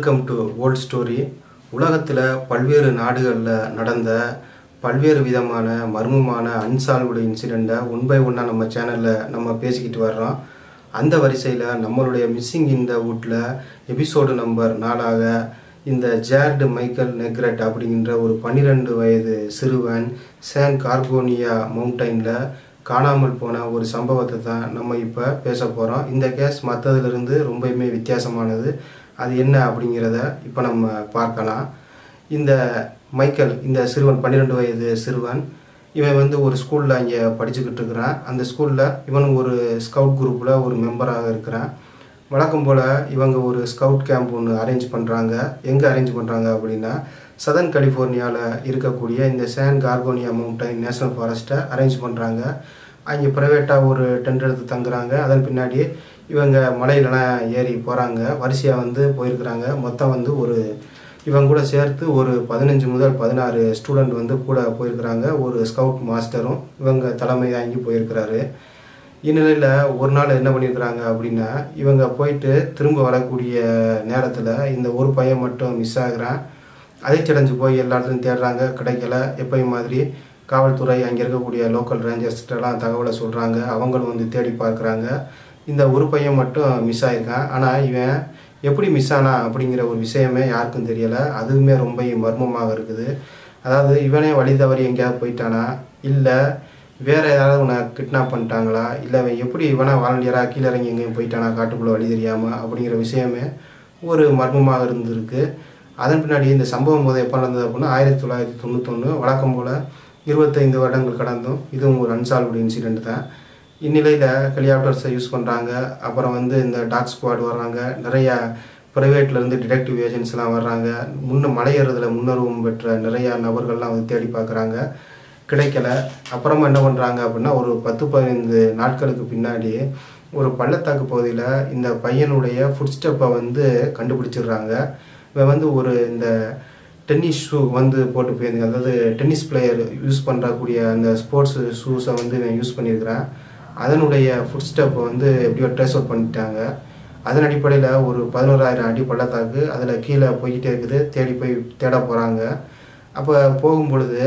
welcome to volt story உலகத்தில் பல்வேறு நாடுகளில் நடந்த பல்வேறு விதமான மர்மமான அன்சால்வ்டு இன்சிடெண்ட்டை ஒன் பை ஒன்னாக நம்ம சேனலில் நம்ம பேசிக்கிட்டு வர்றோம் அந்த வரிசையில் நம்மளுடைய மிஸ்ஸிங் இந்த வுட்டில் எபிசோடு நம்பர் நாலாக இந்த ஜேர்டு மைக்கேல் நெக்ரெட் அப்படிங்கிற ஒரு பன்னிரெண்டு வயது சிறுவன் சேன் கார்கோனியா மவுண்டைனில் காணாமல் போன ஒரு சம்பவத்தை தான் நம்ம இப்போ பேச போகிறோம் இந்த கேஸ் மற்றதுலேருந்து ரொம்பவுமே வித்தியாசமானது அது என்ன அப்படிங்கிறத இப்போ நம்ம பார்க்கலாம் இந்த மைக்கேல் இந்த சிறுவன் பன்னிரெண்டு வயது சிறுவன் இவன் வந்து ஒரு ஸ்கூலில் இங்கே படிச்சுக்கிட்டு இருக்கிறான் அந்த ஸ்கூலில் இவன் ஒரு ஸ்கவுட் குரூப்பில் ஒரு மெம்பராக இருக்கிறான் வழக்கம் போல் இவங்க ஒரு ஸ்கவுட் கேம்ப் ஒன்று அரேஞ்ச் பண்ணுறாங்க எங்கே அரேஞ்ச் பண்ணுறாங்க அப்படின்னா சதர்ன் கலிஃபோர்னியாவில் இருக்கக்கூடிய இந்த சேன் கார்கோனியா மவுண்டைன் நேஷனல் ஃபாரஸ்ட்டை அரேஞ்ச் பண்ணுறாங்க அங்கே ப்ரைவேட்டாக ஒரு டென்ட் எடுத்து தங்குறாங்க அதன் பின்னாடி இவங்க மலையிலலாம் ஏறி போகிறாங்க வரிசையாக வந்து போயிருக்கிறாங்க மொத்தம் வந்து ஒரு இவங்க கூட சேர்த்து ஒரு பதினஞ்சு முதல் பதினாறு ஸ்டூடெண்ட் வந்து கூட போயிருக்கிறாங்க ஒரு ஸ்கவுட் மாஸ்டரும் இவங்க தலைமை தாங்கி போயிருக்கிறாரு இந்நிலையில் ஒரு நாள் என்ன பண்ணியிருக்கிறாங்க அப்படின்னா இவங்க போயிட்டு திரும்ப வரக்கூடிய நேரத்தில் இந்த ஒரு பையன் மட்டும் மிஸ் ஆகுறான் அதிர்ச்சியடைஞ்சு போய் எல்லா இடத்துலையும் தேடுறாங்க கிடைக்கல எப்பயும் மாதிரி காவல்துறை அங்கே இருக்கக்கூடிய லோக்கல் ரேஞ்சர்ஸ்கிட்டலாம் தகவலை சொல்கிறாங்க அவங்களும் வந்து தேடி பார்க்குறாங்க இந்த ஒரு பையன் மட்டும் மிஸ் ஆகிருக்கான் ஆனால் இவன் எப்படி மிஸ் ஆனா அப்படிங்கிற ஒரு விஷயமே யாருக்கும் தெரியலை அதுவுமே ரொம்ப மர்மமாக இருக்குது அதாவது இவனே வழி தவறி எங்கேயாவது போயிட்டானா இல்லை வேற ஏதாவது உன்னை கிட்னாப் பண்ணிட்டாங்களா இல்லை அவன் எப்படி இவனா வாலண்டியராக கீழே இறங்கி எங்கேயும் போயிட்டானா காட்டுக்குள்ளே வழி தெரியாமல் அப்படிங்கிற விஷயமே ஒரு மர்மமாக இருந்திருக்கு அதன் பின்னாடி இந்த சம்பவம் போது எப்போ நடந்தது அப்படின்னா ஆயிரத்தி தொள்ளாயிரத்தி தொண்ணூத்தொன்று வழக்கம் போல் இருபத்தைந்து வருடங்கள் கடந்தும் இதுவும் ஒரு அன்சால்வ்டு இன்சிடெண்ட் தான் இந்நிலையில் ஹெலிகாப்டர்ஸை யூஸ் பண்ணுறாங்க அப்புறம் வந்து இந்த டாக் ஸ்குவாட் வர்றாங்க நிறையா ப்ரைவேட்லேருந்து டிடெக்டிவ் ஏஜென்ட்ஸ்லாம் வர்றாங்க முன்ன மலையேறதில் முன்னர்வம் பெற்ற நிறையா நபர்கள்லாம் வந்து தேடி பார்க்குறாங்க கிடைக்கல அப்புறமா என்ன பண்ணுறாங்க அப்படின்னா ஒரு பத்து பதினைந்து நாட்களுக்கு பின்னாடி ஒரு பள்ளத்தாக்கு பகுதியில் இந்த பையனுடைய ஃபுட் ஸ்டெப்பை வந்து கண்டுபிடிச்சிடுறாங்க இவன் வந்து ஒரு இந்த டென்னிஸ் ஷூ வந்து போட்டு போயிருந்தாங்க அதாவது டென்னிஸ் பிளேயர் யூஸ் பண்ணுறக்கூடிய அந்த ஸ்போர்ட்ஸ் ஷூஸை வந்து இவன் யூஸ் பண்ணியிருக்கிறான் அதனுடைய ஃபுட் ஸ்டெப்பை வந்து எப்படியோ ட்ரேஸ் அவுட் பண்ணிட்டாங்க அதன் அடிப்படையில் ஒரு பதினோராயிரம் அடி பள்ளத்தாக்கு அதில் கீழே போய்கிட்டே இருக்குது தேடி போய் தேட போகிறாங்க அப்போ போகும் பொழுது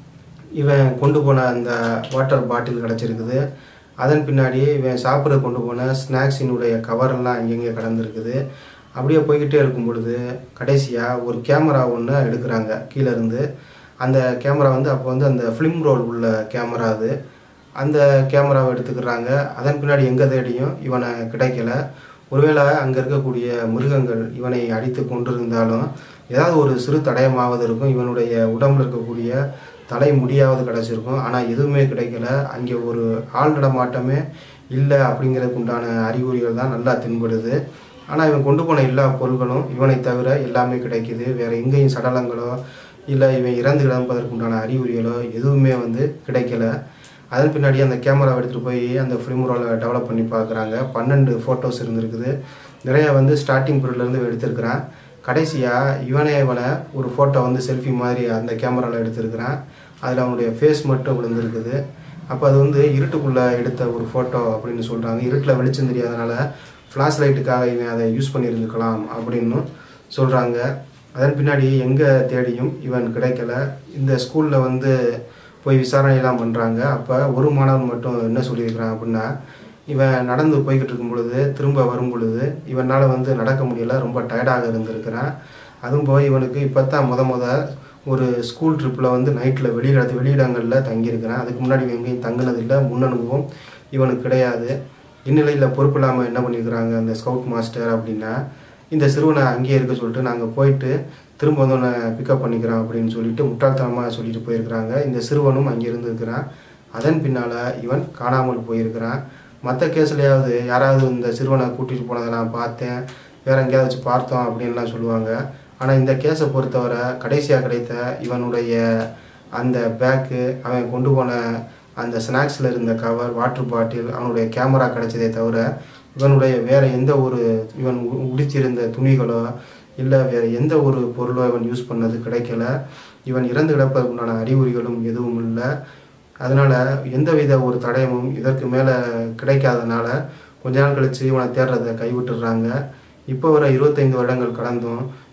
இவன் கொண்டு போன அந்த வாட்டர் பாட்டில் கிடச்சிருக்குது அதன் பின்னாடி இவன் சாப்பிட கொண்டு போன ஸ்நாக்ஸினுடைய கவரெல்லாம் இங்கெங்கே கடந்திருக்குது அப்படியே போய்கிட்டே இருக்கும் பொழுது கடைசியாக ஒரு கேமரா ஒன்று எடுக்கிறாங்க கீழே இருந்து அந்த கேமரா வந்து அப்போ வந்து அந்த ஃபிலிம் ரோல் உள்ள கேமரா அது அந்த கேமராவை எடுத்துக்கிறாங்க அதன் பின்னாடி எங்கே தேடியும் இவனை கிடைக்கல ஒருவேளை அங்கே இருக்கக்கூடிய மிருகங்கள் இவனை அடித்து கொண்டிருந்தாலும் ஏதாவது ஒரு சிறு தடயமாவது இருக்கும் இவனுடைய உடம்புல இருக்கக்கூடிய தலை முடியாவது கிடச்சிருக்கும் ஆனால் எதுவுமே கிடைக்கல அங்கே ஒரு ஆள் நடமாட்டமே இல்லை அப்படிங்கிறதுக்கு உண்டான அறிகுறிகள் தான் நல்லா தென்படுது ஆனால் இவன் கொண்டு போன எல்லா பொருட்களும் இவனை தவிர எல்லாமே கிடைக்குது வேறு எங்கேயும் சடலங்களோ இல்லை இவன் இறந்து கிடப்பதற்கு உண்டான அறிகுறிகளோ எதுவுமே வந்து கிடைக்கல அதன் பின்னாடி அந்த கேமராவை எடுத்துகிட்டு போய் அந்த ஃபிலிம் ரோலை டெவலப் பண்ணி பார்க்குறாங்க பன்னெண்டு ஃபோட்டோஸ் இருந்திருக்குது நிறையா வந்து ஸ்டார்டிங் பீரியட்லேருந்து எடுத்திருக்கிறான் கடைசியாக இவனே இவனை ஒரு ஃபோட்டோ வந்து செல்ஃபி மாதிரி அந்த கேமராவில் எடுத்திருக்கிறான் அதில் அவனுடைய ஃபேஸ் மட்டும் விழுந்திருக்குது அப்போ அது வந்து இருட்டுக்குள்ளே எடுத்த ஒரு ஃபோட்டோ அப்படின்னு சொல்கிறாங்க இருட்டில் வெளிச்சம் தெரியாதனால ஃப்ளாஷ் லைட்டுக்காக இவன் அதை யூஸ் பண்ணியிருந்துக்கலாம் அப்படின்னு சொல்கிறாங்க அதன் பின்னாடி எங்கே தேடியும் இவன் கிடைக்கல இந்த ஸ்கூலில் வந்து போய் விசாரணையெல்லாம் பண்ணுறாங்க அப்போ ஒரு மாணவன் மட்டும் என்ன சொல்லியிருக்கிறான் அப்படின்னா இவன் நடந்து போய்கிட்டு இருக்கும் பொழுது திரும்ப வரும் பொழுது இவனால் வந்து நடக்க முடியல ரொம்ப டயர்டாக இருந்திருக்கிறான் அதுவும் போய் இவனுக்கு இப்போ தான் முத முத ஒரு ஸ்கூல் ட்ரிப்பில் வந்து நைட்டில் வெளியிட வெளியிடங்களில் தங்கியிருக்கிறான் அதுக்கு முன்னாடி இவன் எங்கேயும் தங்கினதில்லை முன் அனுபவம் இவனுக்கு கிடையாது இந்நிலையில் பொறுப்பு இல்லாமல் என்ன பண்ணியிருக்கிறாங்க அந்த ஸ்கவுட் மாஸ்டர் அப்படின்னா இந்த சிறுவனை அங்கேயே இருக்க சொல்லிட்டு நாங்கள் போயிட்டு திரும்ப வந்து உன்னை பிக்கப் பண்ணிக்கிறோம் அப்படின்னு சொல்லிட்டு முட்டாள்தனமாக சொல்லிட்டு போயிருக்கிறாங்க இந்த சிறுவனும் அங்கே இருந்திருக்கிறான் அதன் பின்னால் இவன் காணாமல் போயிருக்கிறான் மற்ற கேஸ்லையாவது யாராவது இந்த சிறுவனை கூட்டிகிட்டு போனதை நான் பார்த்தேன் வேற எங்கேயாவது பார்த்தோம் அப்படின்லாம் சொல்லுவாங்க ஆனால் இந்த கேஸை பொறுத்தவரை கடைசியாக கிடைத்த இவனுடைய அந்த பேக்கு அவன் கொண்டு போன அந்த ஸ்நாக்ஸில் இருந்த கவர் வாட்டர் பாட்டில் அவனுடைய கேமரா கிடைச்சதே தவிர இவனுடைய வேறு எந்த ஒரு இவன் உடுத்தியிருந்த துணிகளோ இல்லை வேறு எந்த ஒரு பொருளோ இவன் யூஸ் பண்ணது கிடைக்கல இவன் இறந்து கிடப்பதற்குண்டான அறிகுறிகளும் எதுவும் இல்லை அதனால் எந்தவித ஒரு தடயமும் இதற்கு மேலே கிடைக்காதனால கொஞ்ச நாள் கழித்து இவனை தேடுறதை கைவிட்டுடுறாங்க இப்போ வர இருபத்தைந்து வருடங்கள் கடந்தும்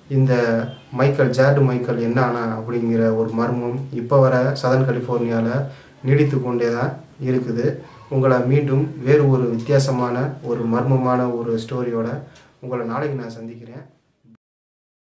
இந்த மைக்கேல் ஜார்டு மைக்கேல் என்ன ஆனா அப்படிங்கிற ஒரு மர்மம் இப்போ வர சதன் கலிஃபோர்னியாவில் நீடித்து கொண்டே தான் இருக்குது உங்களை மீண்டும் வேறு ஒரு வித்தியாசமான ஒரு மர்மமான ஒரு ஸ்டோரியோட உங்களை நாளைக்கு நான் சந்திக்கிறேன்